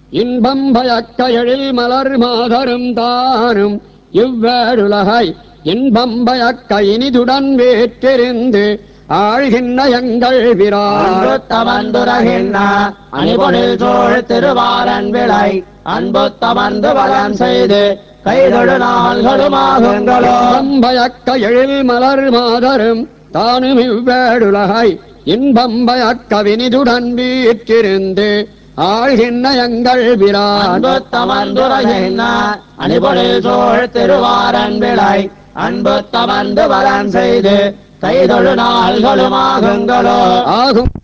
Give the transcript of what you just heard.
இன்பம் பயக்க எழில் மலர் மாதரும் தானும் இவ்வேடுலகை இன்பம் பயக்க இனிதுடன் வேற்றிருந்து ஆழ்கின்ற எங்கள் பிரான் அன்புத்தமந்துரகின்ற அணிபொழில் சோழ் திருவாரன் விளை அன்புத்தமர்ந்து வளம் செய்து கைதொழு நாள்களுமாகுங்களோ இன்பம் பயக்க எழில் மலர் மாதரும் தானும் இவ்வேடுலகை இன்பம் பயக்க வினிதுடன் வீற்றிருந்து ஆழ்கின்ற எங்கள் பிரான் அன்புத்தமர்ந்துரகின்ற அணிபொழில் சோழ் திருவாரன் விளை அன்புத்தமர்ந்து வளம் செய்து கைதொழு நாள்களுமாகுங்களோ ஆகும்